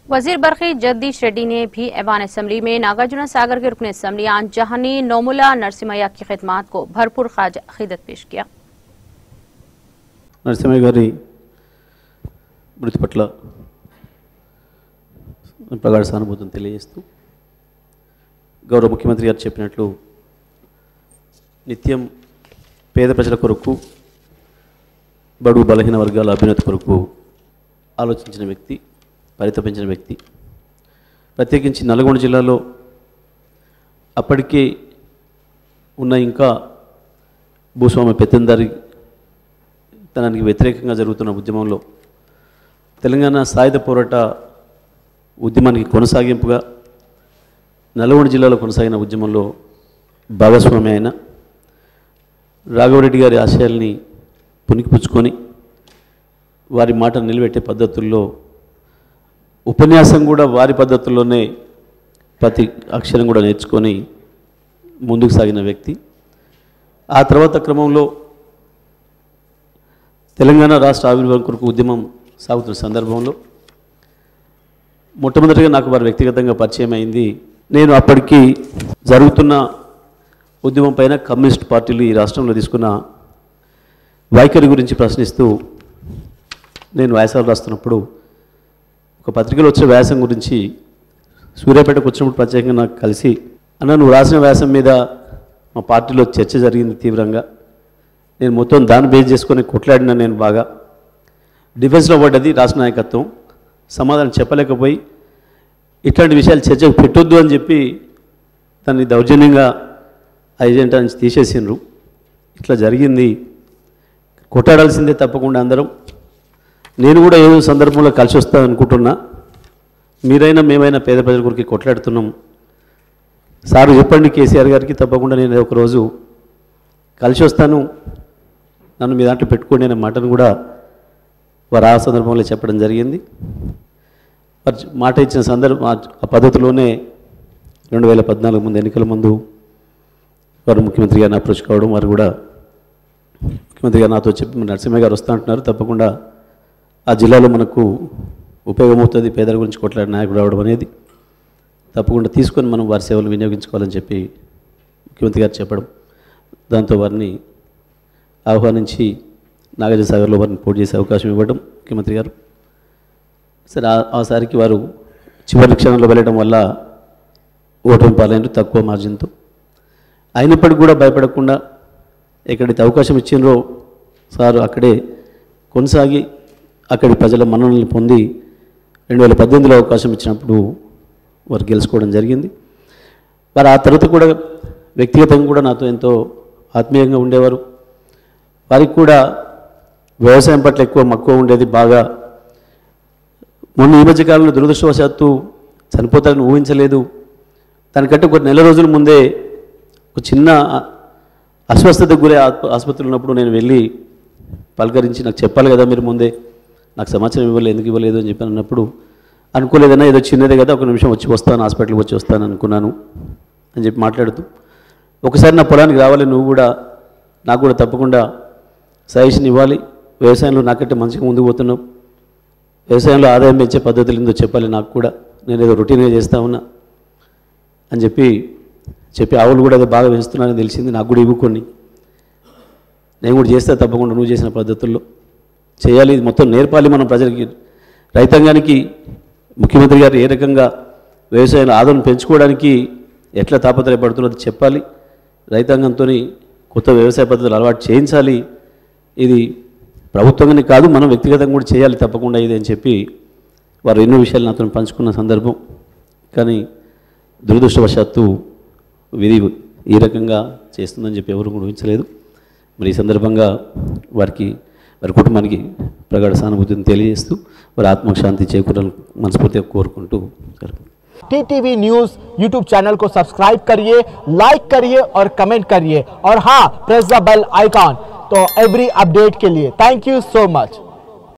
वजीर बरखी जगदीश रेड्डी ने भी ऐवान असम्बली में नागार्जुना सागर के रुकन असम्बली आन जहानी नोमुला नरसिमయ్య की खिदमात को भरपूर खाज अकीदत पेश किया నరసింహయ్య గారి మృతి పట్ల ప్రగాఢ సానుభూతిని తెలియజేస్తూ గౌరవ ముఖ్యమంత్రి గారు చెప్పినట్లు నిత్యం పేద ప్రజల కొరకు బడుగు బలహీన వర్గాల అభ్యున్నతి కొరకు ఆలోచించిన వ్యక్తి పరితపించిన వ్యక్తి ప్రత్యేకించి నల్గొండ జిల్లాలో అప్పటికే ఉన్న ఇంకా భూస్వామ్య పెత్తందారి తనానికి వ్యతిరేకంగా జరుగుతున్న ఉద్యమంలో తెలంగాణ సాయుధ పోరాట ఉద్యమానికి కొనసాగింపుగా నల్గొండ జిల్లాలో కొనసాగిన ఉద్యమంలో భాగస్వామి అయిన రాఘవరెడ్డి గారి ఆశయాల్ని పునికిపుచ్చుకొని వారి మాట నిలబెట్టే పద్ధతుల్లో ఉపన్యాసం కూడా వారి పద్ధతుల్లోనే ప్రతి అక్షరం కూడా నేర్చుకొని ముందుకు సాగిన వ్యక్తి ఆ తర్వాత క్రమంలో తెలంగాణ రాష్ట్ర ఆవిర్భావం కొరకు ఉద్యమం సాగుతున్న సందర్భంలో మొట్టమొదటిగా నాకు వారు వ్యక్తిగతంగా పరిచయం అయింది నేను అప్పటికి జరుగుతున్న ఉద్యమం పైన కమ్యూనిస్ట్ పార్టీలు ఈ రాష్ట్రంలో తీసుకున్న వైఖరి గురించి ప్రశ్నిస్తూ నేను వ్యాసాలు రాస్తున్నప్పుడు ఒక పత్రికలో వచ్చిన వ్యాసం గురించి సూర్యాపేటకు వచ్చినప్పుడు ప్రత్యేకంగా నాకు కలిసి అన్న నువ్వు రాసిన వ్యాసం మీద మా పార్టీలో చర్చ జరిగింది తీవ్రంగా నేను మొత్తం దాన్ని బేస్ చేసుకొని కొట్లాడినా నేను బాగా డిఫెన్స్లో పడ్డది రాష్ట్ర నాయకత్వం సమాధానం చెప్పలేకపోయి ఇట్లాంటి విషయాలు చర్చకు పెట్టొద్దు అని చెప్పి దాన్ని దౌర్జన్యంగా ఆ ఏజెంటా నుంచి తీసేసిండ్రు ఇట్లా జరిగింది కొట్టాడాల్సిందే తప్పకుండా అందరం నేను కూడా ఏదో సందర్భంలో కలిసి వస్తాను అనుకుంటున్నా మీరైనా మేమైనా పేద ప్రజల గురికి కొట్లాడుతున్నాం సారు చెప్పండి కేసీఆర్ గారికి తప్పకుండా నేను ఒకరోజు కలిసి వస్తాను నన్ను మీ దాంట్లో పెట్టుకోండి అనే మాటను కూడా వారు ఆ సందర్భంలో చెప్పడం జరిగింది వారు మాట ఇచ్చిన సందర్భం ఆ- ఆ పద్ధతిలోనే రెండు వేల పద్నాలుగు ముందు ఎన్నికల ముందు వారు ముఖ్యమంత్రి గారిని అప్రోచ్ కావడం వారు కూడా ముఖ్యమంత్రి గారు నాతో చెప్పి "మరి నరసింహ గారు వస్తా అంటున్నారు తప్పకుండా ఆ జిల్లాలో మనకు ఉపయోగమవుతుంది పేదల గురించి కొట్లాడే నాయకుడు రావడం అనేది తప్పకుండా తీసుకొని మనం వారి సేవలు వినియోగించుకోవాలని చెప్పి ముఖ్యమంత్రి గారు చెప్పడం దాంతో వారిని ఆహ్వానించి నాగార్జున సాగర్లో వారిని పోటీ చేసే అవకాశం ఇవ్వడం ముఖ్యమంత్రి గారు సరే ఆ- ఆసారికి వారు చివరి క్షణంలో వెళ్ళడం వల్ల ఓటమి పాలైన తక్కువ మార్జిన్తో అయినప్పటికీ కూడా భయపడకుండా ఎక్కడైతే అవకాశం ఇచ్చిండ్రో సారు అక్కడే కొనసాగి అక్కడి ప్రజల మన్ననల్ని పొంది రెండు వేల పద్దెనిమిదిలో అవకాశం ఇచ్చినప్పుడు వారు గెలుచుకోవడం జరిగింది వారు ఆ తర్వాత కూడా వ్యక్తిగతంగా కూడా నాతో ఎంతో ఆత్మీయంగా ఉండేవారు వారికి కూడా వ్యవసాయం పట్ల ఎక్కువ మక్కువ ఉండేది బాగా మొన్న ఈ మధ్య కాలంలో దురదృష్టవశాత్తు చనిపోతారని ఊహించలేదు దానికంటే ఒక నెల రోజుల ముందే ఒక చిన్న అస్వస్థతకు గురే ఆస్ప- ఆసుపత్రిలో ఉన్నప్పుడు నేను వెళ్ళి పలకరించి నాకు చెప్పాలి కదా మీరు ముందే నాకు సమాచారం ఇవ్వలేదు ఎందుకు ఇవ్వలేదు అని చెప్పి అన్నప్పుడు అనుకోలేదన్నా ఏదో చిన్నదే కదా ఒక నిమిషం వచ్చి వస్తాను హాస్పిటల్కి వచ్చి వస్తాను అనుకున్నాను అని చెప్పి మాట్లాడుతూ ఒకసారి నా పొలానికి రావాలి నువ్వు కూడా నాకు కూడా తప్పకుండా సజెషన్ ఇవ్వాలి వ్యవసాయంలో నాకంటే మంచిగా ముందుకు పోతున్నావు వ్యవసాయంలో ఆదాయం పెంచే పద్ధతులు ఏందో చెప్పాలి నాకు కూడా నేను ఏదో రొటీన్గా చేస్తా ఉన్నా అని చెప్పి చెప్పి ఆవులు కూడా ఏదో బాగా పెంచుతున్నానని తెలిసింది నాకు కూడా ఇవ్వుకొని నేను కూడా చేస్తా తప్పకుండా నువ్వు చేసిన పద్ధతుల్లో చేయాలి ఇది మొత్తం నేర్పాలి మనం ప్రజలకి రైతాంగానికి ముఖ్యమంత్రి గారు ఏ రకంగా వ్యవసాయంలో ఆదాయం పెంచుకోవడానికి ఎట్లా తాపత్రయపడుతున్నది చెప్పాలి రైతాంగంతో కొత్త వ్యవసాయ పద్ధతులు అలవాటు చేయించాలి ఇది ప్రభుత్వంగానే కాదు మనం వ్యక్తిగతంగా కూడా చేయాలి తప్పకుండా ఇది అని చెప్పి వారు ఎన్నో విషయాలు నాతో పంచుకున్న సందర్భం కానీ దురదృష్టవశాత్తు విధి ఈ రకంగా చేస్తుందని చెప్పి ఎవరు కూడా ఊహించలేదు మరి ఈ సందర్భంగా వారికి వారి కుటుంబానికి ప్రగాఢ సానుభూతిని తెలియజేస్తూ వారి ఆత్మశాంతి చేకూరాలని మనస్ఫూర్తిగా కోరుకుంటూ సెలవు. टीटीवी न्यूज यूट्यूब चैनल को सब्सक्राइब करिए लाइक करिए और कमेंट करिए और हाँ प्रेस द बेल आइकॉन तो एवरी अपडेट के लिए थैंक यू सो मच